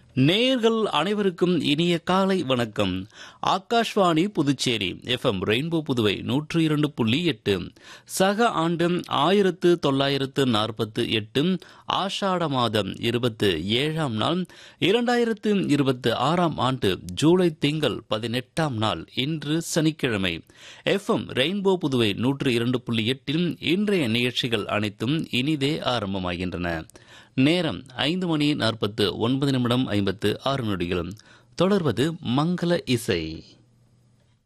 நேயர்கள் அனைவருக்கும் இனிய காலை வணக்கம் ஆகாஷ்வாணி புதுச்சேரி எஃப்எம் ரெயின்போ புதுவை நூற்று இரண்டு புள்ளி எட்டு சக ஆண்டு ஆயிரத்து தொள்ளாயிரத்து நாற்பத்து எட்டு ஆஷாட மாதம் இருபத்து ஏழாம் நாள் இரண்டாயிரத்து இருபத்து ஆறாம் ஆண்டு ஜூலை திங்கள் பதினெட்டாம் நாள் இன்று சனிக்கிழமை எஃப்எம் ரெயின்போ புதுவை நூற்று இரண்டு புள்ளி எட்டில் இன்றைய நிகழ்ச்சிகள் அனைத்தும் இனிதே ஆரம்பமாகின்றன நேரம் ஐந்து மணி நாற்பத்து ஒன்பது நிமிடம் ஐம்பத்து ஆறு நொடிகளும் தொடர்வது மங்கள இசை